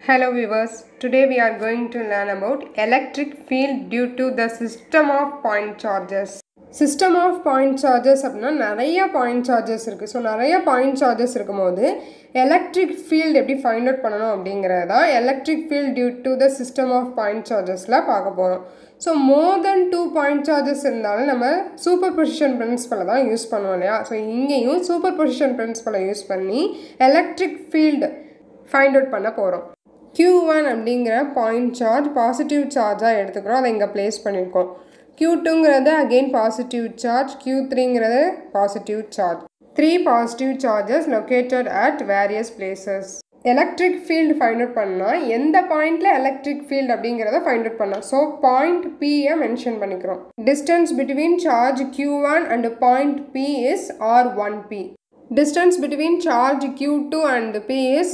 Hello viewers, today we are going to learn about electric field due to the system of point charges. System of point charges அப்படின்னா நிறைய point charges இருக்குது so நிறைய point charges இருக்கும்போது electric field எப்படி find out பண்ணணும் அப்படிங்கிறது தான் electric field due to the system of point சார்ஜஸில் பார்க்க போகிறோம் ஸோ மோர் தென் டூ பாயிண்ட் சார்ஜஸ் இருந்தாலும் நம்ம சூப்பர் பொசிஷன் பிரின்சிபலை தான் யூஸ் பண்ணுவோம் இல்லையா ஸோ இங்கேயும் சூப்பர் பொசிஷன் பிரின்சிபலை யூஸ் பண்ணி எலக்ட்ரிக் ஃபீல்டு ஃபைண்ட் அவுட் பண்ண போகிறோம் க்யூ ஒன் அப்படிங்கிற பாயிண்ட் சார்ஜ் பாசிட்டிவ் சார்ஜாக எடுத்துக்கிறோம் அதை இங்கே ப்ளேஸ் பண்ணியிருக்கோம் க்யூ டூங்கிறது அகெயின் பாசிட்டிவ் சார்ஜ் க்யூ த்ரீங்கிறது positive charge three positive charges located at various places electric field find out பண்ணால் எந்த பாயிண்டில் எலக்ட்ரிக் ஃபீல்டு அப்படிங்கிறத ஃபைண்ட் அவுட் பண்ணலாம் ஸோ பாயிண்ட் பியை மென்ஷன் பண்ணிக்கிறோம் distance between charge Q one and point P is R one P distance between charge q2 and p is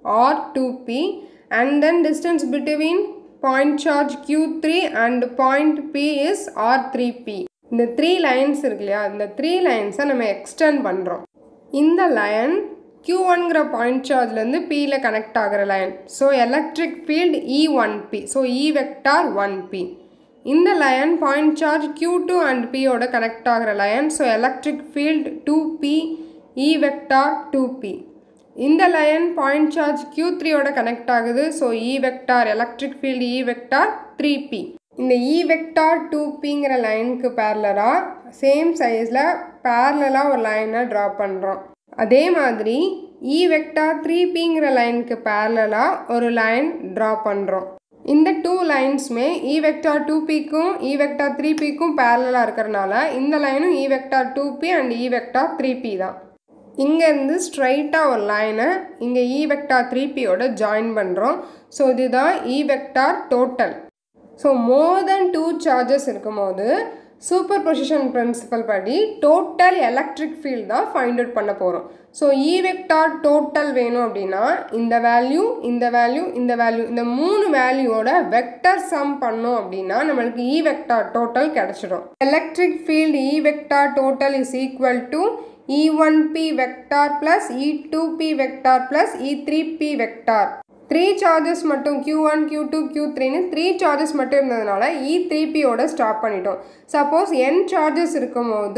r2p and then distance between point charge q3 and point p is r3p இந்த three lines இருக்கு இல்லையா இந்த three லைன்ஸை நம்ம extend பண்ணுறோம் இந்த line Q ஒன்கிற point சார்ஜ்லேருந்து பியில் கனெக்ட் ஆகிற line so electric field E one P so E vector one P இந்த line point charge Q two and பியோட கனெக்ட் ஆகிற line so electric field two P E vector two P இந்த line point charge Q த்ரீயோட connect ஆகுது so E vector electric field E vector three P இந்த E vector two பிங்கிற லைனுக்கு பேரலராக same சைஸில் பேரலாக ஒரு லைனை ட்ரா பண்ணுறோம் அதே மாதிரி இ வெக்டார் த்ரீ பிங்கிற லைனுக்கு பேரலாக ஒரு லைன் ட்ரா பண்ணுறோம் இந்த டூ லைன்ஸுமே இ வெக்டார் டூ பிக்கும் இ வெக்டார் த்ரீ பிக்கும் பேரலாக இருக்கிறனால இந்த லைனும் E vector two P and E vector three P தான் இங்கேருந்து ஸ்ட்ரைட்டாக ஒரு லைனை இங்கே இ வெக்டார் த்ரீ பியோட ஜாயின் பண்ணுறோம் ஸோ இதுதான் E vector total so more தென் டூ சார்ஜஸ் இருக்கும்போது சூப்பர் பொசிஷன் பிரின்சிபல் படி டோட்டல் எலக்ட்ரிக் ஃபீல்ட் தான் ஃபைண்ட் அவுட் பண்ண போகிறோம் ஸோ இ வெக்டார் டோட்டல் வேணும் அப்படின்னா இந்த வேல்யூ இந்த வேல்யூ இந்த வேல்யூ இந்த மூணு வேல்யூவோட வெக்டர் சம் பண்ணோம் அப்படின்னா நம்மளுக்கு இ வெக்டார் டோட்டல் கிடச்சிடும் electric field E vector total is equal to E1p vector plus E2p vector plus E3p vector three charges மட்டும் Q1, Q2, Q3ன்னு த்ரீ சார்ஜஸ் மட்டும் இருந்ததுனால E3pயோட ஸ்டாப் பண்ணிட்டோம் சப்போஸ் n சார்ஜஸ் இருக்கும்போது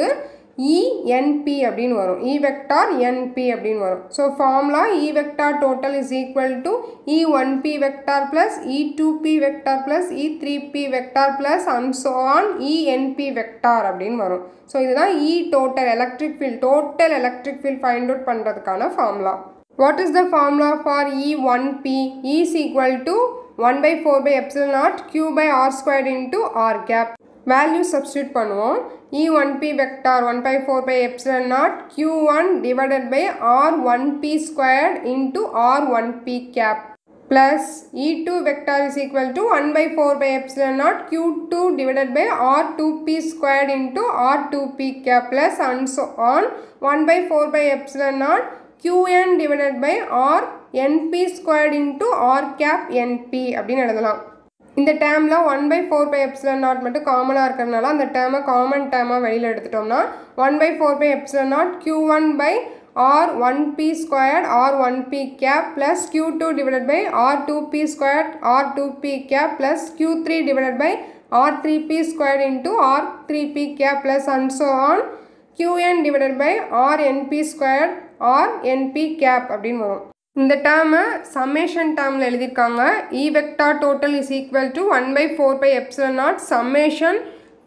ENP அப்படின்னு வரும் E வெக்டார் NP அப்படின்னு வரும் so formula E vector total is equal to E1p vector plus E2p vector plus E3p vector plus and so on ENP vector அப்படின்னு வரும் ஸோ இதுதான் E total electric field total electric field find out பண்ணுறதுக்கான formula what is the formula for E1p E is equal to 1 by 4 by epsilon naught q by r squared into r cap value substitute பண்ணுவோம் E one P vector one by four pi epsilon naught Q one divided by R one P squared into R one P cap plus e2 vector is equal to 1 by 4 by epsilon naught q2 divided by r2p squared into r2p cap plus and so on 1 by 4 by epsilon naught qn divided by r np squared into r cap np அப்படின்னு எழுதலாம் இந்த டேர்மில் one by four pi epsilon naught மட்டும் காமனாக இருக்கிறதுனால அந்த டேர்மை common டேர்மாக வெளியில் எடுத்துட்டோம்னா one by four pi epsilon naught Q one by R one P squared R one P cap plus Q two divided by R two P squared R two P cap plus Q three divided by R three P squared into R three P cap plus and so on QN divided by R NP squared R NP cap அப்படின்னு வரும் இந்த டேர்மை summation டேர்மில் எழுதியிருக்காங்க E vector total is equal to one by four pi epsilon naught summation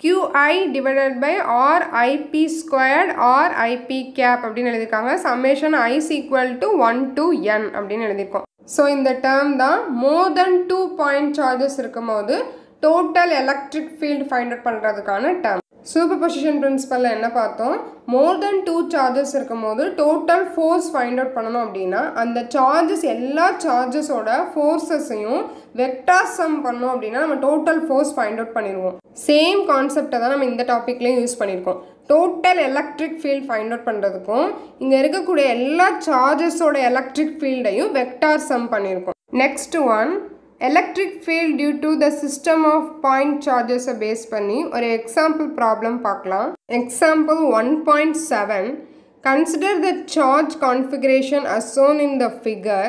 QI divided by R IP squared R IP cap அப்படின்னு எழுதியிருக்காங்க summation I is equal to 1 to n அப்படின்னு எழுதியிருக்கோம் ஸோ இந்த term தான் more தென் two point charges இருக்கும் போது total electric field find out பண்ணுறதுக்கான term super position பிரின்சிபலில் என்ன பார்த்தோம் மோர் தென் டூ சார்ஜஸ் இருக்கும் போது டோட்டல் ஃபோர்ஸ் ஃபைண்ட் அவுட் பண்ணணும் அப்படின்னா அந்த சார்ஜஸ் எல்லா சார்ஜஸோட ஃபோர்ஸஸையும் வெக்டார் சம் பண்ணோம் அப்படின்னா நம்ம டோட்டல் ஃபோர்ஸ் ஃபைண்ட் அவுட் பண்ணிடுவோம் சேம் கான்செப்டை தான் நம்ம இந்த டாப்பிக்லேயும் யூஸ் பண்ணியிருக்கோம் total electric field find out பண்ணுறதுக்கும் இங்கே இருக்கக்கூடிய எல்லா சார்ஜஸோட எலக்ட்ரிக் ஃபீல்டையும் வெக்டார் சம் பண்ணியிருக்கோம் next one electric field due to the system of point சார்ஜஸை பேஸ் பண்ணி ஒரு எக்ஸாம்பிள் ப்ராப்ளம் பார்க்கலாம் example one point seven consider the charge configuration as shown in the figure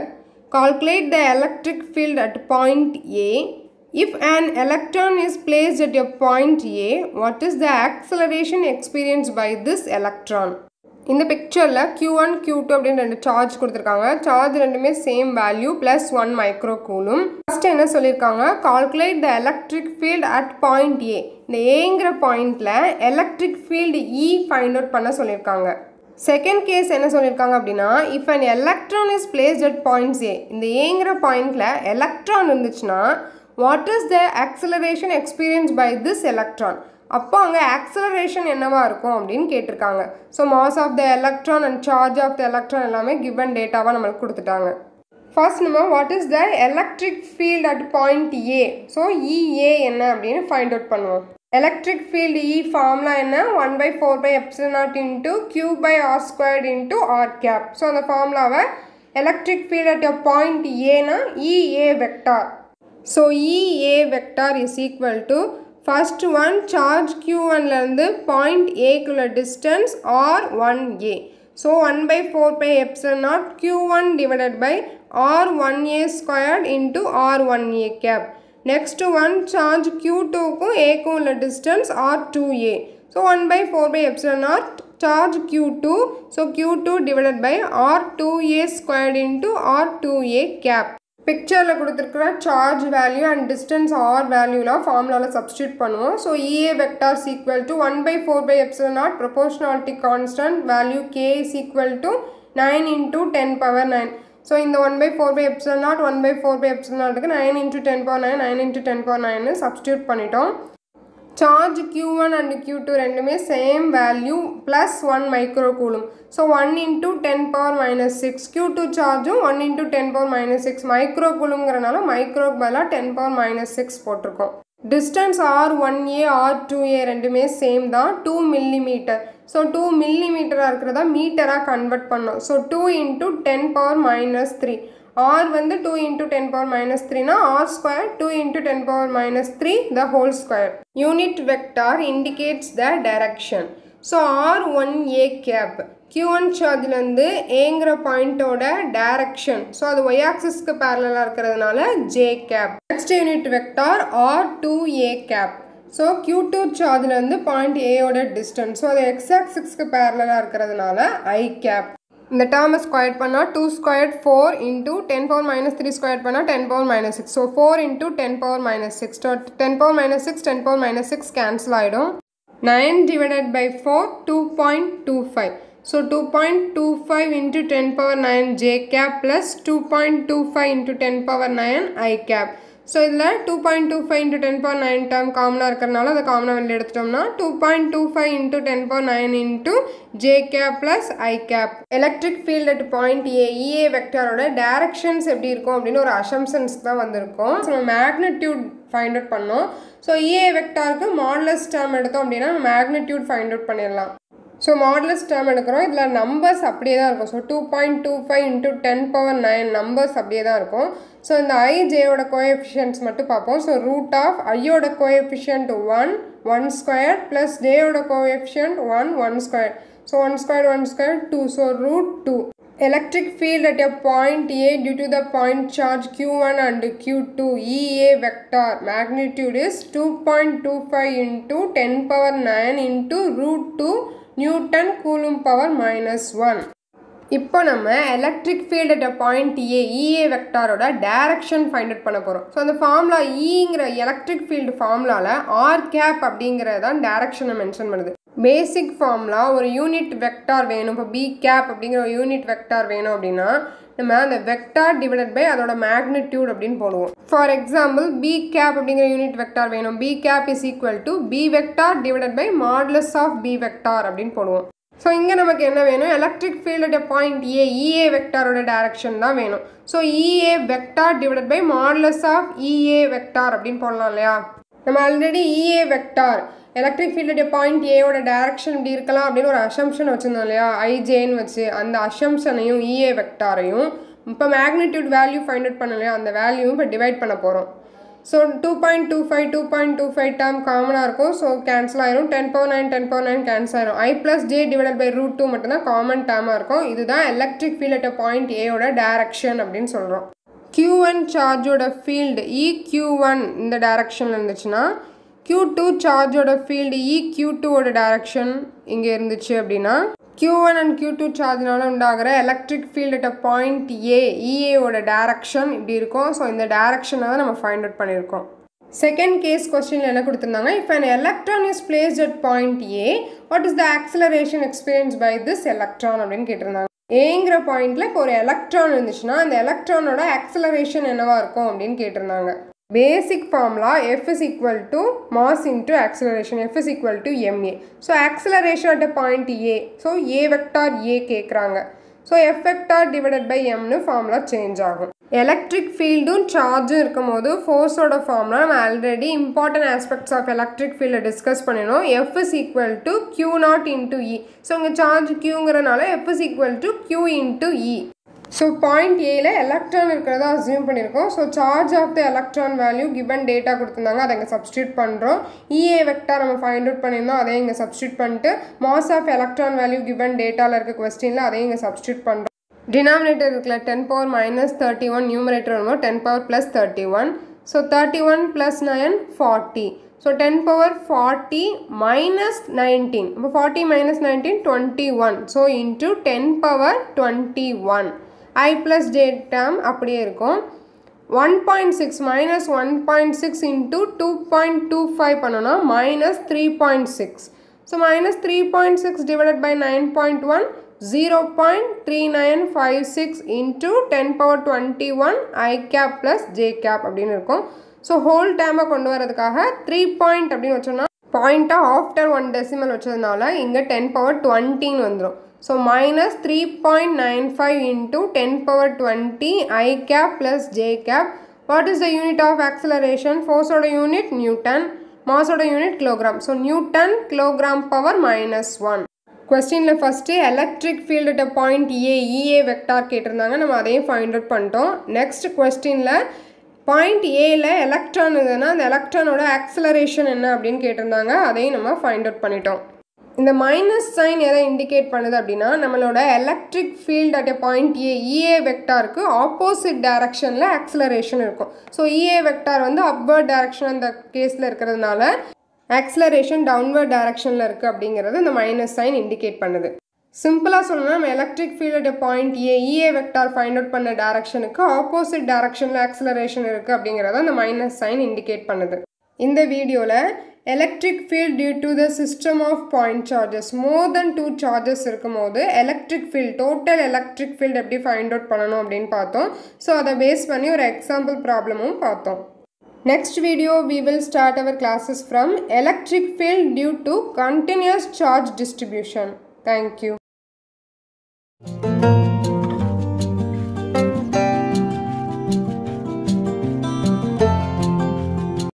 calculate the electric field at point A If an electron is placed at a point A, what is the acceleration experienced by this electron? இந்த பிக்சரில் q1 one Q two அப்படின்னு ரெண்டு charge கொடுத்துருக்காங்க charge ரெண்டுமே same value plus one micro coulomb first என்ன சொல்லியிருக்காங்க calculate the electric field at point A இந்த ஏங்கிற பாயிண்டில் electric field E find out பண்ண சொல்லியிருக்காங்க செகண்ட் கேஸ் என்ன சொல்லியிருக்காங்க அப்படின்னா if an electron is placed at points A இந்த ஏங்கிற பாயிண்டில் எலக்ட்ரான் இருந்துச்சுன்னா what is the acceleration experience by this electron அப்போ அங்கே ஆக்சலரேஷன் என்னவா இருக்கும் அப்படின்னு கேட்டிருக்காங்க so mass of the electron and charge of the electron எல்லாமே கிவன் டேட்டாவாக நம்மளுக்கு கொடுத்துட்டாங்க ஃபர்ஸ்ட் நம்ம what is the electric field at point A so EA என்ன அப்படின்னு ஃபைண்ட் அவுட் பண்ணுவோம் எலக்ட்ரிக் ஃபீல்டு இ ஃபார்ம்லாம் என்ன one by four pi epsilon naught into Q by R squared into R cap so அந்த ஃபார்முலாவை electric field at a point ஏனா EA vector so இஏ vector is equal to first one charge Q ஒன்லேருந்து point ஏக்குள்ள distance R one A so one by four pi epsilon naught Q one divided by R one A squared into R one A cap next one charge Q டூக்கும் ஏக்கும் உள்ள distance R two A so one by four pi epsilon naught charge Q two so Q two divided by R two A squared into R two A cap பிக்சரில் கொடுத்துருக்குற charge value and distance R வேல்யூலாம் ஃபார்முலாவில் substitute பண்ணுவோம் so இஏ vector equal to one by four pi epsilon naught proportionality constant value K is equal to nine into ten power nine so இந்த one by four pi epsilon naught one by four pi epsilon நாட்டுக்கு nine into ten power nine nine into ten power nine substitute பண்ணிட்டோம் charge Q one and Q two ரெண்டுமே same value plus one micro coulomb so one into ten power minus six Q two சார்ஜும் one into ten power minus six micro கூலுங்கிறனால மைக்ரோக்கு பதிலாக ten power minus six போட்டிருக்கோம் distance R one A R two A ரெண்டுமே same தான் two millimetre so two மில்லி மீட்டராக இருக்கிறதா மீட்டராக கன்வெர்ட் பண்ணோம் so two into ten power minus three R வந்து two into ten power minus த்ரீனா R square two into ten power minus three the whole square unit vector indicates the direction so R one A cap Q one சார்ஜ்லேருந்து ஏங்கிற பாயிண்ட்டோட direction so அது Y ஆக்சிஸ்க்கு பேரலாக இருக்கிறதுனால J cap next unit vector R two A cap so Q two சார்ஜ்லேருந்து point ஏயோட distance so அது எக்ஸ் ஆக்சிஸ்க்கு பேரலாக இருக்கிறதுனால ஐ கேப் இந்த டேர்மை ஸ்கொயர் பண்ணால் two square four into ten power minus three square பண்ணால் ten power minus six so four into ten power minus six ten power minus six ten power minus six cancel ஆகிடும் nine divided by four two point two five so two point two five into ten power nine J cap plus two point two five into ten power nine I cap so இதில் two point two five into ten power nine term காமனாக இருக்கிறனால அதை காமனாக வெளில எடுத்துட்டோம்னா two point two five into ten power nine into J cap plus I cap electric field at point A இஏ வெக்டரோட directions எப்படி இருக்கும் அப்படின்னு ஒரு அசம்ஷன்ஸ் தான் வந்திருக்கும் ஸோ நம்ம மேக்னிடியூட் ஃபைண்ட் அவுட் பண்ணோம் ஸோ இஏ வெக்டாருக்கு மாடலஸ் டேர்ம் எடுத்தோம் அப்படின்னா மேக்னிடியூட் ஃபைண்ட் அவுட் பண்ணிடலாம் ஸோ மாடலஸ் டேர்ம் எடுக்கிறோம் இதில் நம்பர்ஸ் அப்படியே தான் இருக்கும் so two point two five into ten power nine numbers அப்படியே தான் இருக்கும் ஸோ இந்த ஐ ஜேயோட கோஎஃபிஷியன்ஸ் மட்டும் பார்ப்போம் ஸோ ரூட் ஆஃப் ஐயோட coefficient one one square plus ஜேயோட coefficient one one square so one square one square two so root two electric field at a point A due to the point charge q1 and q2 EA vector magnitude is 2.25 into 10 power 9 into root 2 Newton coulomb power minus 1 இப்போ நம்ம electric field at a point A E A வெக்டாரோட direction find out பண்ண போகிறோம் so அந்த formula ஈங்கிற electric field ஃபார்முலாவில் R cap அப்படிங்கிறது தான் டைரக்ஷனை மென்ஷன் பண்ணுது பேசிக் ஃபார்முலா ஒரு யூனிட் வெக்டார் வேணும் இப்போ பி கேப் அப்படிங்கிற ஒரு யூனிட் வெக்டார் வேணும் அப்படின்னா நம்ம அந்த வெக்டார் டிவைடட் பை அதோட மேக்னிடியூட் அப்படின்னு போடுவோம் ஃபார் எக்ஸாம்பிள் பி கேப் அப்படிங்கிற யூனிட் வெக்டார் வேணும் B cap is equal to B vector divided by modulus of B vector அப்படின்னு போடுவோம் ஸோ இங்கே நமக்கு என்ன வேணும் electric field point A E A வெக்டாரோட டைரக்ஷன் தான் வேணும் so இஏ vector divided by modulus of E A vector அப்படின்னு போடலாம் இல்லையா நம்ம already E A vector electric field point ஏவோட டைரக்ஷன் இப்படி இருக்கலாம் அப்படின்னு ஒரு அசம்ஷன் வச்சுருந்தோம் இல்லையா ஐஜேன்னு வச்சு அந்த அசம்ஷனையும் இஏ வெக்டாரையும் இப்போ மேக்னிடியூட் வேல்யூ ஃபைண்ட் அவுட் பண்ணலையா அந்த வேல்யூவும் இப்போ டிவைட் பண்ண போகிறோம் so two point two five two point two five term காமனாக இருக்கும் ஸோ கேன்சல் ஆயிரும் ten power nine ten power nine cancel ஆயிரும் I plus J divide by root two மட்டும்தான் காமன் டேர்மாக இருக்கும் இதுதான் எலக்ட்ரிக் ஃபீல்ட் அட் பாயிண்ட் ஏயோட direction அப்படின்னு சொல்கிறோம் க்யூ ஒன் சார்ஜோட ஃபீல்டு இ க்யூ ஒன் இந்த டைரக்ஷனில் இருந்துச்சுன்னா க்யூ டூ சார்ஜோட ஃபீல்டு இ க்யூ டூவோட டைரக்ஷன் இங்கே இருந்துச்சு அப்படின்னா Q one and Q two சார்ஜ்னால உண்டாகிற electric field at a point A இஏவோட டைரக்ஷன் இப்படி இருக்கும் ஸோ இந்த டைரக்ஷனை தான் நம்ம ஃபைண்ட் அவுட் பண்ணியிருக்கோம் செகண்ட் கேஸ் கொஸ்டினில் என்ன கொடுத்துருந்தாங்க if an electron is placed at point A what is the acceleration experience by this electron அப்படின்னு கேட்டிருந்தாங்க ஏங்கிற பாயிண்ட்ல இப்போ ஒரு எலக்ட்ரான் இருந்துச்சுன்னா அந்த எலக்ட்ரானோட ஆக்சலரேஷன் என்னவா இருக்கும் அப்படின்னு கேட்டிருந்தாங்க basic formula F is equal to mass into acceleration F is equal to M A so acceleration at point A so A vector A கேட்குறாங்க so F vector divided by எம்னு ஃபார்முலா சேஞ்ச் ஆகும் electric ஃபீல்டும் சார்ஜும் இருக்கும் போது ஃபோர்ஸோட formula நம்ம already important aspects of electric ஃபீல்டை டிஸ்கஸ் பண்ணினோம் F is equal to Q nought into E so இங்கே சார்ஜ் கியூங்கிறனால F is equal to Q into E so point ஏல எலக்ட்ரான் இருக்கிறதா அசியூம் பண்ணியிருக்கோம் so charge of the electron value given data கொடுத்துருந்தாங்க அதை இங்கே சப்ஸ்டியூட் பண்ணுறோம் இஏ வெக்டார் நம்ம ஃபைண்ட் அவுட் பண்ணியிருந்தோம் அதையும் இங்கே சப்ஸ்டியூட் பண்ணிட்டு mass of electron value given டேட்டாவில் இருக்க கொஸ்டினில் அதையும் இங்கே சப்ஸ்டியூட் பண்ணுறோம் டினாமினேட்டர் இருக்குல்ல ten power minus thirty one numerator வரும்போது ten power plus thirty one so thirty one plus nine forty so ten power forty minus nineteen இப்போ forty minus nineteen twenty one so into ten power twenty one I plus J term அப்படியே இருக்கும் one point six minus one point six into two point two five பண்ணோன்னா minus three point six so minus three point six divided by nine point one zero point three nine five six into ten power twenty one I cap plus J cap அப்படின்னு இருக்கும் so whole டேமை கொண்டு வரதுக்காக three point அப்படின்னு வச்சோம்னா பாயிண்ட்டாக after one decimal வச்சதுனால இங்கே ten power டுவெண்ட்டின்னு வந்துடும் so minus three point nine five into ten power twenty I cap plus J cap what is the unit of acceleration ஃபோர்ஸோட யூனிட் நியூட்டன் மாஸோட unit kilogram so newton kilogram power minus one கொஸ்டினில் first electric field at point A E A vector கேட்டிருந்தாங்க நம்ம அதையும் find out பண்ணிட்டோம் next கொஸ்டினில் point ஏல electron இருந்ததுன்னா அந்த எலக்ட்ரானோட ஆக்சலரேஷன் என்ன அப்படின்னு கேட்டிருந்தாங்க அதையும் நம்ம ஃபைண்ட் அவுட் பண்ணிட்டோம் இந்த மைனஸ் சைன் எதை இண்டிகேட் பண்ணுது அப்படின்னா நம்மளோட electric field at a point A E A வெக்டாருக்கு ஆப்போசிட் டைரக்ஷனில் ஆக்சலரேஷன் இருக்கும் ஸோ இஏ வெக்டார் வந்து அப்வர்ட் டைரக்ஷன் அந்த கேஸில் இருக்கிறதுனால ஆக்சலரேஷன் டவுன்வர்ட் டைரக்ஷனில் இருக்குது அப்படிங்கிறது இந்த மைனஸ் சைன் இண்டிகேட் பண்ணுது சிம்பிளாக சொல்லணும்னா நம்ம electric field at point A E A vector find out பண்ண டேரக்ஷனுக்கு ஆப்போசிட் டேரக்ஷனில் ஆக்சலரேஷன் இருக்குது அப்படிங்கிறத அந்த மைனஸ் சைன் இண்டிகேட் பண்ணுது இந்த வீடியோவில் electric field due to the system of point charges more then two charges இருக்கும் போது electric field total electric field எப்படி ஃபைண்ட் அவுட் பண்ணணும் அப்படின்னு பார்த்தோம் ஸோ அதை பேஸ் பண்ணி ஒரு எக்ஸாம்பிள் ப்ராப்ளமும் பார்த்தோம் Next video we will start our classes from electric field due to continuous charge distribution. Thank you.